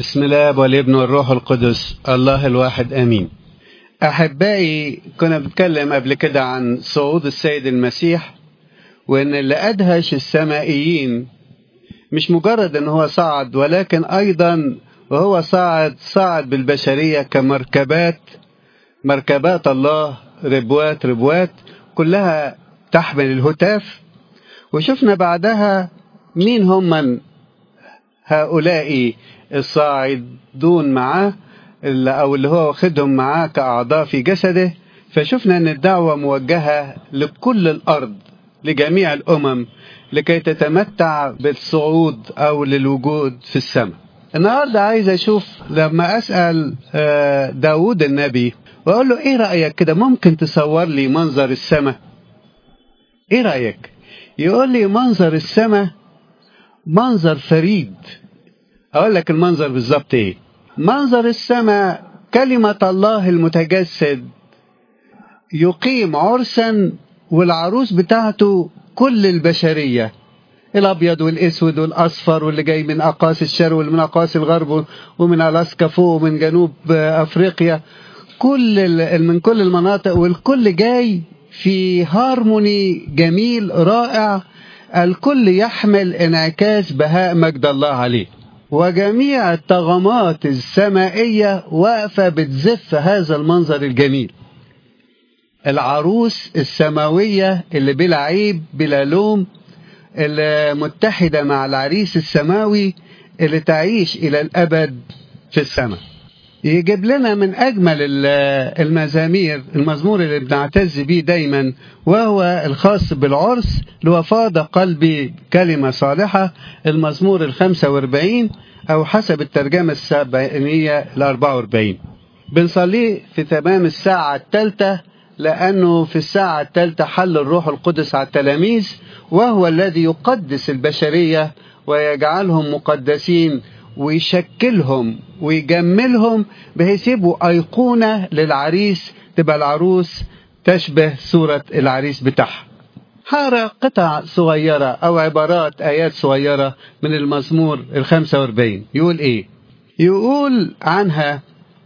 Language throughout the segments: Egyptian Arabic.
بسم الله والابن والروح القدس الله الواحد امين احبائي كنا بنتكلم قبل كده عن صعود السيد المسيح وان اللي ادهش السمائيين مش مجرد ان هو صعد ولكن ايضا وهو صعد صعد بالبشريه كمركبات مركبات الله ربوات ربوات كلها تحمل الهتاف وشفنا بعدها مين هم من هؤلاء الصاعدون معاه او اللي هو واخدهم معاه كاعضاء في جسده فشفنا ان الدعوه موجهه لكل الارض لجميع الامم لكي تتمتع بالصعود او للوجود في السماء النهارده عايز اشوف لما اسال داود النبي واقول له ايه رايك كده ممكن تصور لي منظر السماء ايه رايك يقول لي منظر السماء منظر فريد اقول لك المنظر بالظبط ايه منظر السماء كلمة الله المتجسد يقيم عرسا والعروس بتاعته كل البشرية الابيض والاسود والاصفر واللي جاي من اقاصي الشرق واللي من اقاصي الغرب ومن الاسكا فوق ومن جنوب افريقيا كل من كل المناطق والكل جاي في هارموني جميل رائع الكل يحمل انعكاس بهاء مجد الله عليه وجميع الطغمات السمائية واقفة بتزف هذا المنظر الجميل العروس السماوية اللي بلا عيب بلا لوم اللي متحدة مع العريس السماوي اللي تعيش إلى الأبد في السماء يجيب لنا من أجمل المزامير المزمور اللي بنعتز بيه دايما وهو الخاص بالعرس اللي هو فاض قلبي كلمة صالحة المزمور الخمسة واربعين أو حسب الترجمة السبعينية الأربعة واربعين بنصليه في تمام الساعة الثالثة لأنه في الساعة الثالثة حل الروح القدس على التلاميذ وهو الذي يقدس البشرية ويجعلهم مقدسين ويشكلهم ويجملهم بحيث يبقوا أيقونة للعريس تبقى العروس تشبه صورة العريس بتاعها هقرا قطع صغيرة أو عبارات آيات صغيرة من المزمور الخمسة واربعين يقول إيه يقول عنها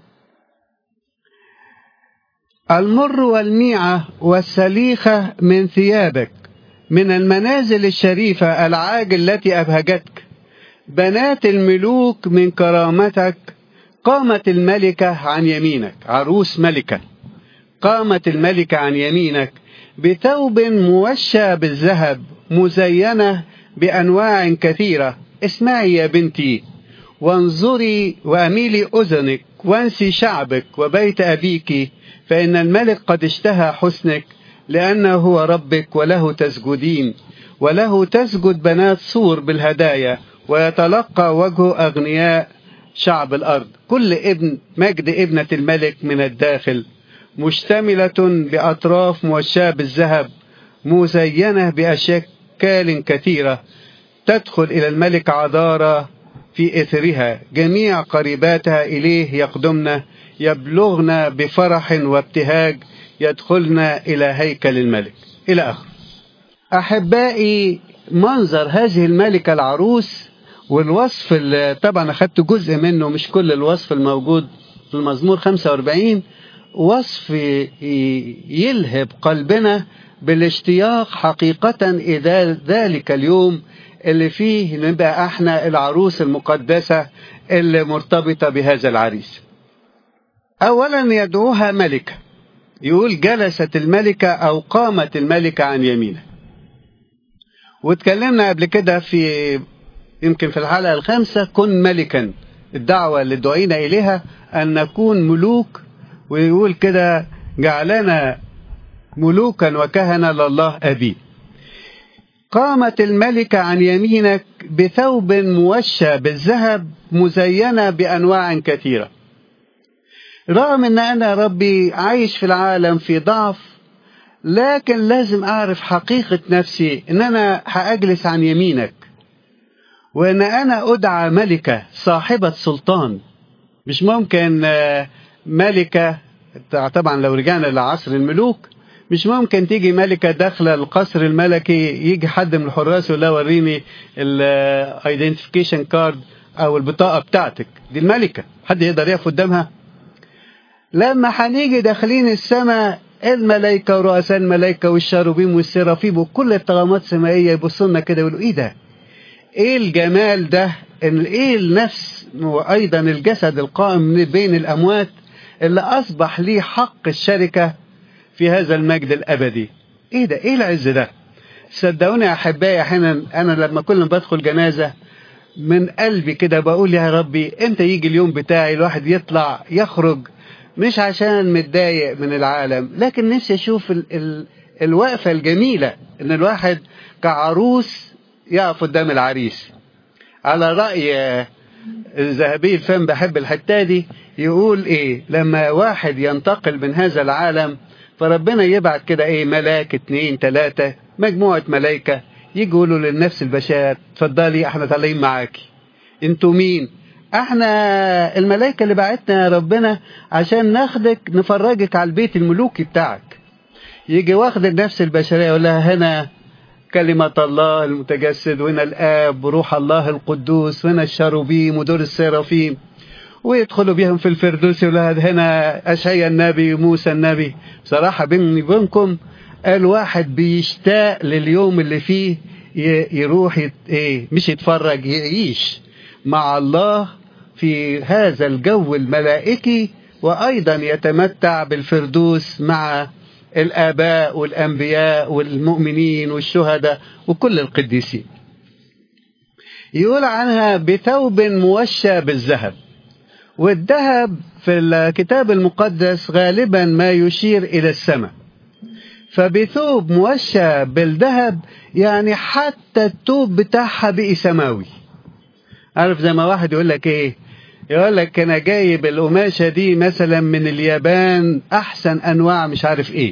المر والميعة والسليخة من ثيابك من المنازل الشريفة العاجل التي أبهجتك بنات الملوك من كرامتك قامت الملكة عن يمينك عروس ملكة قامت الملكة عن يمينك بثوب موشى بالذهب مزينة بأنواع كثيرة اسمعي يا بنتي وانظري وأميلي أذنك وانسي شعبك وبيت أبيك فإن الملك قد اشتهى حسنك لأنه هو ربك وله تسجدين وله تسجد بنات صور بالهدايا ويتلقى وجه أغنياء شعب الأرض كل ابن مجد ابنة الملك من الداخل مشتملة بأطراف موشاة بالذهب مزينة بأشكال كثيرة تدخل إلى الملك عذارى في إثرها جميع قريباتها إليه يقدمن يبلغن بفرح وابتهاج يدخلن إلى هيكل الملك إلى آخر أحبائي منظر هذه الملكة العروس والوصف اللي طبعا أخذت جزء منه مش كل الوصف الموجود في المزمور 45 وصف يلهب قلبنا بالاشتياق حقيقة إلى ذلك اليوم اللي فيه نبقى احنا العروس المقدسة اللي مرتبطة بهذا العريس أولا يدعوها ملكة يقول جلست الملكة أو قامت الملكة عن يمينه واتكلمنا قبل كده في يمكن في الحلقة الخامسة كن ملكا الدعوة اللي دعينا إليها أن نكون ملوك ويقول كده جعلنا ملوكا وكهنة لله أبي قامت الملكة عن يمينك بثوب موشى بالذهب مزينة بأنواع كثيرة رغم أن أنا ربي عايش في العالم في ضعف لكن لازم أعرف حقيقة نفسي أن أنا هأجلس عن يمينك وأن أنا أدعى ملكة صاحبة سلطان مش ممكن ملكة طبعا لو رجعنا لعصر الملوك مش ممكن تيجي ملكة داخلة القصر الملكي يجي حد من الحراس يقول لها وريني الايدنتيفيكيشن كارد او البطاقة بتاعتك دي الملكة حد يقدر يقف قدامها لما هنيجي داخلين السماء الملائكة ورؤساء الملائكة والشاروبيم والسرافيم وكل الطغمات السمائية يبصوا لنا كده يقولوا ايه ده؟ ايه الجمال ده؟ ان ايه النفس وايضا الجسد القائم بين الاموات اللي اصبح ليه حق الشركة في هذا المجد الابدي. ايه ده؟ ايه العز ده؟ صدقوني يا احبائي احيانا انا لما كل ما بدخل جنازة من قلبي كده بقول يا ربي امتى يجي اليوم بتاعي الواحد يطلع يخرج مش عشان متضايق من العالم لكن نفسي اشوف ال ال الوقفة الجميلة ان الواحد كعروس يقف قدام العريس على رأي الذهبي الفم بحب الحتة دي يقول ايه لما واحد ينتقل من هذا العالم فربنا يبعت كده ايه ملاك اتنين تلاتة مجموعة ملايكة يقولوا للنفس البشر اتفضلي احنا طالعين معاكي انتوا مين احنا الملائكة اللي بعتنا يا ربنا عشان ناخدك نفرجك على البيت الملوكي بتاعك يجي واخد النفس البشرية يقول لها هنا كلمة الله المتجسد وهنا الآب وروح الله القدوس وهنا الشاروبيم ودور السيرافيم ويدخلوا بيهم في الفردوس يقول لها هنا أشعيا النبي وموسى النبي بصراحة بيني وبينكم الواحد بيشتاق لليوم اللي فيه يروح يت... ايه مش يتفرج يعيش مع الله في هذا الجو الملائكي وأيضا يتمتع بالفردوس مع الآباء والأنبياء والمؤمنين والشهداء وكل القديسين يقول عنها بثوب موشى بالذهب والذهب في الكتاب المقدس غالبا ما يشير إلى السماء فبثوب موشى بالذهب يعني حتى الثوب بتاعها بقي سماوي عارف زي ما واحد يقول لك ايه يقول لك انا جايب القماشه دي مثلا من اليابان احسن انواع مش عارف ايه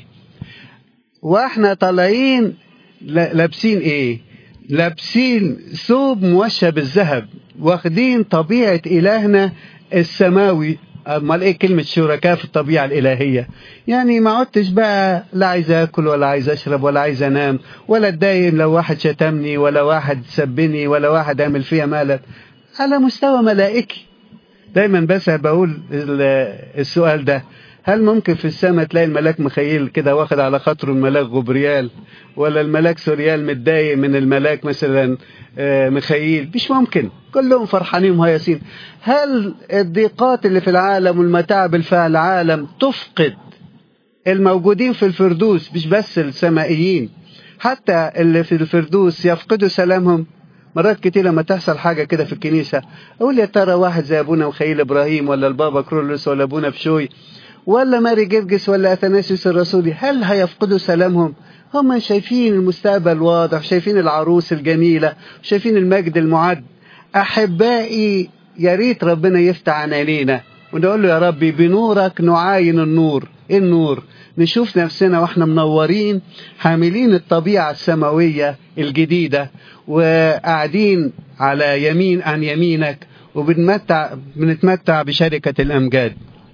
واحنا طالعين لابسين ايه لابسين ثوب موشى بالذهب واخدين طبيعه الهنا السماوي امال ايه كلمه شركاء في الطبيعه الالهيه يعني ما عدتش بقى لا عايز اكل ولا عايز اشرب ولا عايز انام ولا اتضايق لو واحد شتمني ولا واحد سبني ولا واحد عمل فيها مالك على مستوى ملائكي دايما بس بقول السؤال ده هل ممكن في السماء تلاقي الملاك مخيل كده واخد على خاطره الملاك غبريال ولا الملاك سوريال متضايق من الملاك مثلا مخيل مش ممكن كلهم فرحانين وهياسين هل الضيقات اللي في العالم والمتاعب اللي في العالم تفقد الموجودين في الفردوس مش بس السمائيين حتى اللي في الفردوس يفقدوا سلامهم مرات كتير لما تحصل حاجة كده في الكنيسة أقول يا ترى واحد زي أبونا مخيل إبراهيم ولا البابا كرولوس ولا أبونا بشوي ولا ماري جرجس ولا أثناسيوس الرسولي هل هيفقدوا سلامهم هم شايفين المستقبل واضح شايفين العروس الجميلة شايفين المجد المعد أحبائي يا ريت ربنا يفتح عنانينا ونقول له يا ربي بنورك نعاين النور ايه النور نشوف نفسنا واحنا منورين حاملين الطبيعة السماوية الجديدة وقاعدين على يمين عن يمينك وبنتمتع بنتمتع بشركة الأمجاد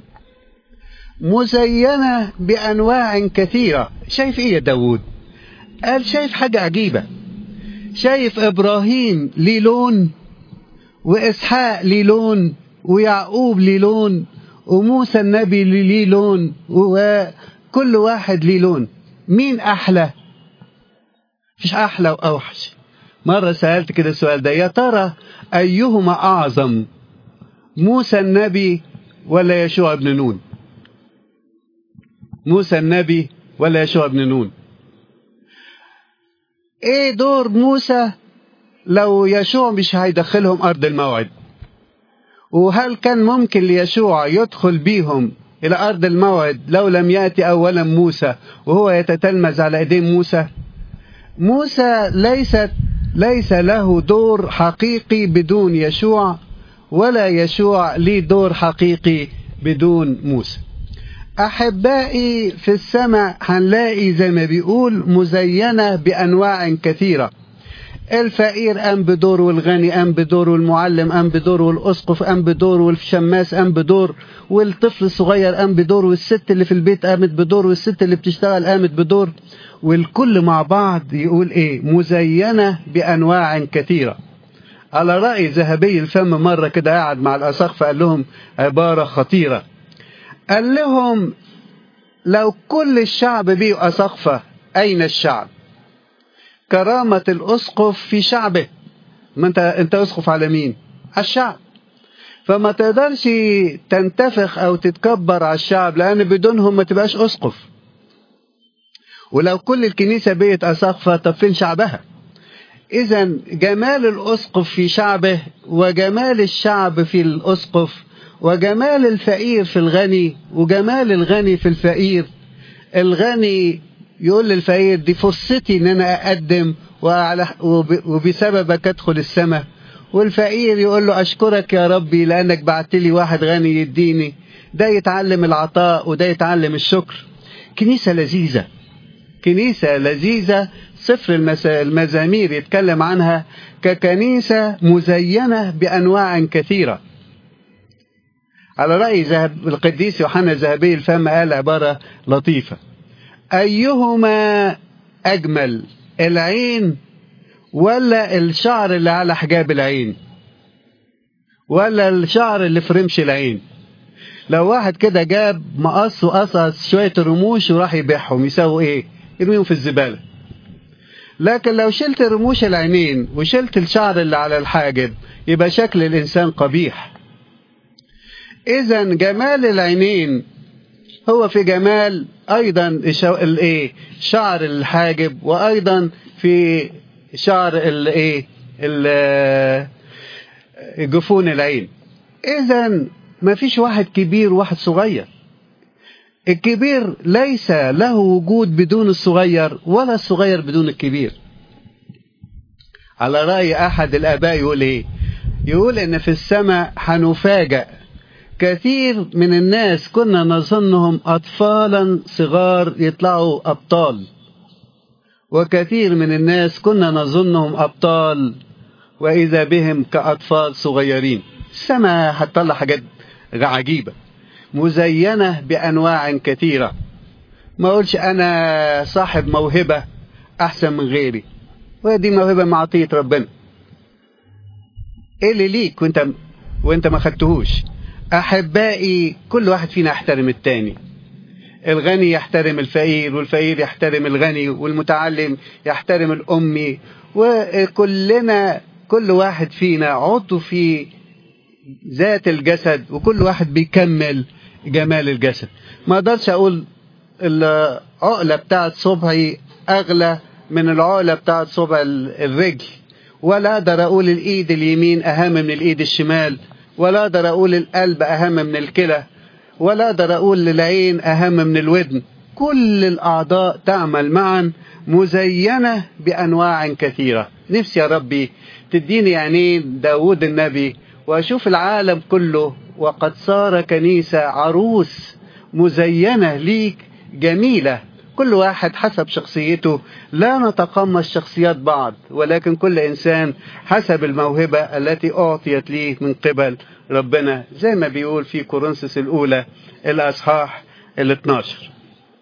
مزينة بأنواع كثيرة شايف إيه يا داود قال شايف حاجة عجيبة شايف إبراهيم ليه لون وإسحاق ليه لون ويعقوب ليه لون وموسى النبي ليه لون وكل واحد ليه لون مين أحلى مش أحلى وأوحش مرة سألت كده السؤال ده يا ترى أيهما أعظم موسى النبي ولا يشوع بن نون موسى النبي ولا يشوع بن نون ايه دور موسى لو يشوع مش هيدخلهم أرض الموعد وهل كان ممكن ليشوع يدخل بيهم إلى أرض الموعد لو لم يأتي أولا موسى وهو يتتلمذ على إيدين موسى موسى ليست ليس له دور حقيقي بدون يشوع ولا يشوع ليه دور حقيقي بدون موسى أحبائي في السماء هنلاقي زي ما بيقول مزينة بأنواع كثيرة الفقير قام بدور والغني قام بدور والمعلم قام بدور والأسقف قام بدور والشماس قام بدور والطفل الصغير قام بدور والست اللي في البيت قامت بدور والست اللي بتشتغل قامت بدور والكل مع بعض يقول ايه مزينة بأنواع كثيرة على رأي ذهبي الفم مرة كده قاعد مع الأساقفة قال لهم عبارة خطيرة قال لهم لو كل الشعب بيه أساقفة أين الشعب كرامة الأسقف في شعبه ما أنت أنت أسقف على مين على الشعب فما تقدرش تنتفخ أو تتكبر على الشعب لأن بدونهم ما تبقاش أسقف ولو كل الكنيسة بيت أساقفة طب فين شعبها إذا جمال الأسقف في شعبه وجمال الشعب في الأسقف وجمال الفقير في الغني وجمال الغني في الفقير الغني يقول للفقير دي فرصتي ان انا اقدم وبسببك ادخل السماء والفقير يقول له اشكرك يا ربي لانك بعت لي واحد غني يديني ده يتعلم العطاء وده يتعلم الشكر كنيسة لذيذة كنيسة لذيذة سفر المزامير يتكلم عنها ككنيسة مزينة بأنواع كثيرة على رأي ذهب القديس يوحنا الذهبي الفم قال عبارة لطيفة أيهما أجمل العين ولا الشعر اللي على حجاب العين ولا الشعر اللي في رمش العين لو واحد كده جاب مقص وقصص شوية رموش وراح يبيعهم يساووا ايه يرميهم في الزبالة لكن لو شلت رموش العينين وشلت الشعر اللي على الحاجب يبقى شكل الإنسان قبيح إذا جمال العينين هو في جمال أيضا الايه شعر الحاجب وأيضا في شعر الايه جفون العين إذا ما فيش واحد كبير وواحد صغير الكبير ليس له وجود بدون الصغير ولا الصغير بدون الكبير على رأي أحد الآباء يقول إيه يقول إن في السماء هنفاجأ كثير من الناس كنا نظنهم أطفالا صغار يطلعوا أبطال وكثير من الناس كنا نظنهم أبطال وإذا بهم كأطفال صغيرين السماء هتطلع حاجات عجيبة مزينة بأنواع كثيرة ما أقولش أنا صاحب موهبة أحسن من غيري ودي موهبة معطية ربنا إيه اللي ليك وانت وانت ما خدتهوش أحبائي كل واحد فينا يحترم التاني الغني يحترم الفقير والفقير يحترم الغني والمتعلم يحترم الأمي وكلنا كل واحد فينا عضو في ذات الجسد وكل واحد بيكمل جمال الجسد ما اقدرش اقول العقلة بتاعت صبعي اغلى من العقلة بتاعت صبع الرجل ولا اقدر اقول الايد اليمين اهم من الايد الشمال ولا اقدر اقول القلب اهم من الكلى ولا اقدر اقول العين اهم من الودن كل الاعضاء تعمل معا مزينة بانواع كثيرة نفسي يا ربي تديني عينين داود النبي واشوف العالم كله وقد صار كنيسة عروس مزينة ليك جميلة كل واحد حسب شخصيته لا نتقمص شخصيات بعض ولكن كل إنسان حسب الموهبة التي أعطيت ليه من قبل ربنا زي ما بيقول في كورنثوس الأولى الأصحاح ال 12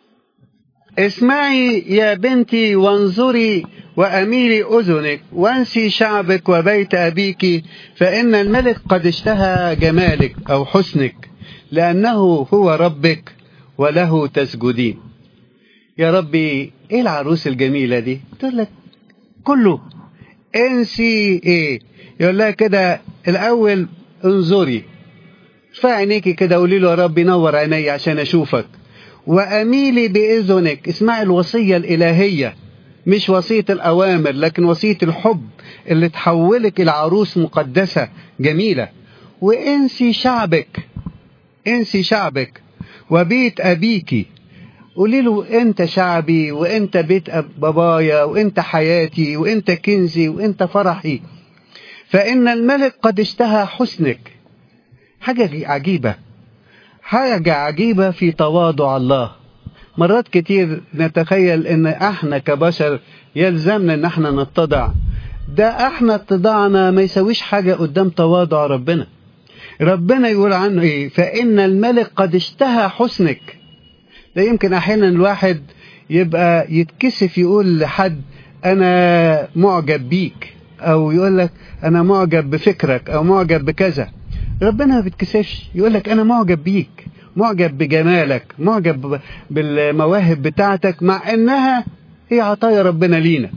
اسمعي يا بنتي وانظري وأميري أذنك وانسي شعبك وبيت أبيك فإن الملك قد اشتهى جمالك أو حسنك لأنه هو ربك وله تسجدين يا ربي ايه العروس الجميلة دي تقول لك كله انسي ايه يقول لها كده الاول انظري ارفعي عينيكي كده قولي له يا رب نور عيني عشان اشوفك واميلي باذنك اسمعي الوصيه الالهيه مش وصيه الاوامر لكن وصيه الحب اللي تحولك الى عروس مقدسه جميله وانسي شعبك انسي شعبك وبيت ابيكي قولي له انت شعبي وانت بيت بابايا وانت حياتي وانت كنزي وانت فرحي فان الملك قد اشتهى حسنك حاجه عجيبه حاجه عجيبه في تواضع الله مرات كتير نتخيل ان احنا كبشر يلزمنا ان احنا نتضع ده احنا اتضاعنا ما يسويش حاجه قدام تواضع ربنا ربنا يقول عنه ايه فان الملك قد اشتهى حسنك ده يمكن احيانا الواحد يبقى يتكسف يقول لحد انا معجب بيك او يقول لك انا معجب بفكرك او معجب بكذا ربنا ما بيتكسفش يقول لك انا معجب بيك معجب بجمالك معجب بالمواهب بتاعتك مع انها هي عطايا ربنا لينا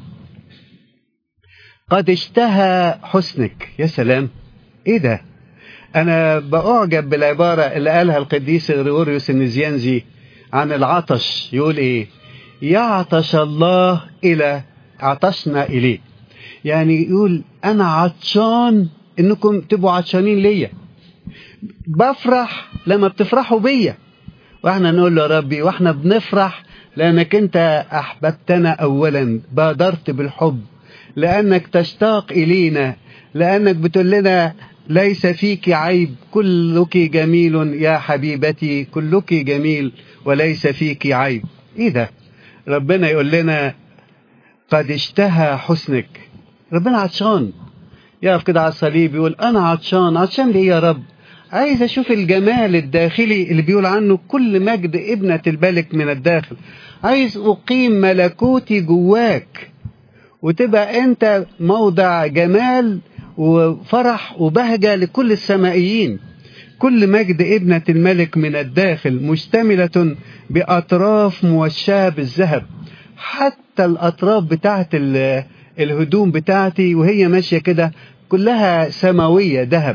قد اشتهى حسنك يا سلام ايه ده انا باعجب بالعبارة اللي قالها القديس غريغوريوس النزيانزي عن العطش يقول ايه يعطش الله الى عطشنا اليه يعني يقول انا عطشان انكم تبقوا عطشانين ليا بفرح لما بتفرحوا بيا واحنا نقول له يا ربي واحنا بنفرح لانك انت احببتنا اولا بادرت بالحب لانك تشتاق الينا لانك بتقول لنا ليس فيك عيب كلك جميل يا حبيبتي كلك جميل وليس فيك عيب ايه ده ربنا يقول لنا قد اشتهى حسنك ربنا عطشان يقف كده على الصليب يقول انا عطشان عطشان ليه يا رب عايز اشوف الجمال الداخلي اللي بيقول عنه كل مجد ابنة الملك من الداخل عايز اقيم ملكوتي جواك وتبقى انت موضع جمال وفرح وبهجة لكل السمائيين كل مجد ابنة الملك من الداخل مشتملة بأطراف موشاة بالذهب حتى الأطراف بتاعت الهدوم بتاعتي وهي ماشية كده كلها سماوية ذهب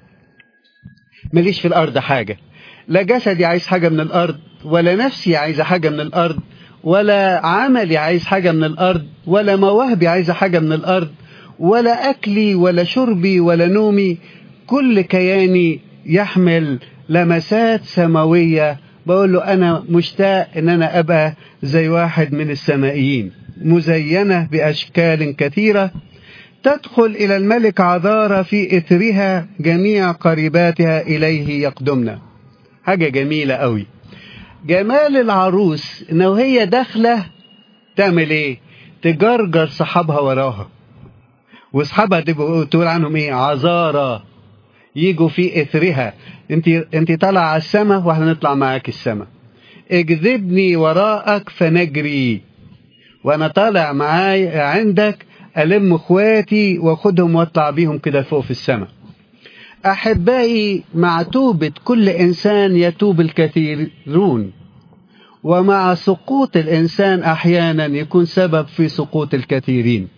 ماليش في الأرض حاجة لا جسدي عايز حاجة من الأرض ولا نفسي عايزة حاجة من الأرض ولا عملي عايز حاجة من الأرض ولا مواهبي عايزة حاجة من الأرض ولا أكلي ولا شربي ولا نومي كل كياني يحمل لمسات سماوية بقول له أنا مشتاق إن أنا أبقى زي واحد من السمائيين مزينة بأشكال كثيرة تدخل إلى الملك عذارى في إثرها جميع قريباتها إليه يقدمنا حاجة جميلة قوي جمال العروس إنه هي داخلة تعمل إيه تجرجر صحابها وراها واصحابها تقول عنهم ايه عذارى يجوا في اثرها انت انت طالعه على السماء واحنا نطلع معاك السماء اجذبني وراءك فنجري وانا طالع معاي عندك الم اخواتي واخدهم واطلع بيهم كده فوق في السماء احبائي مع توبه كل انسان يتوب الكثيرون ومع سقوط الانسان احيانا يكون سبب في سقوط الكثيرين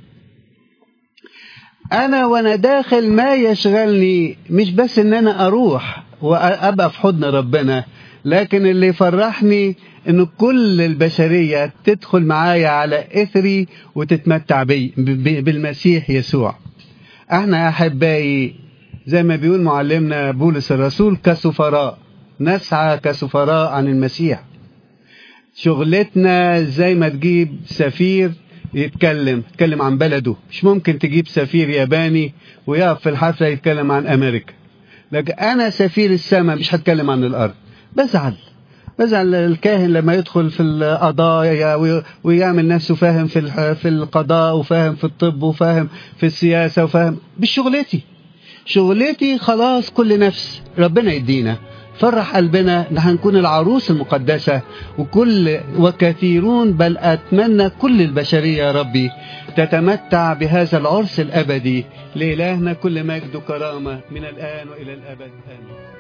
انا وانا داخل ما يشغلني مش بس ان انا اروح وابقى في حضن ربنا لكن اللي يفرحني ان كل البشرية تدخل معايا على اثري وتتمتع بي بالمسيح يسوع احنا احبائي زي ما بيقول معلمنا بولس الرسول كسفراء نسعى كسفراء عن المسيح شغلتنا زي ما تجيب سفير يتكلم يتكلم عن بلده مش ممكن تجيب سفير ياباني ويقف في الحفلة يتكلم عن أمريكا لكن أنا سفير السماء مش هتكلم عن الأرض بزعل بزعل الكاهن لما يدخل في القضايا ويعمل نفسه فاهم في في القضاء وفاهم في الطب وفاهم في السياسة وفاهم بشغلتي شغلتي خلاص كل نفس ربنا يدينا فرح قلبنا ان هنكون العروس المقدسة وكل وكثيرون بل أتمنى كل البشرية يا ربي تتمتع بهذا العرس الأبدي لإلهنا كل مجد وكرامة من الآن وإلى الأبد آمين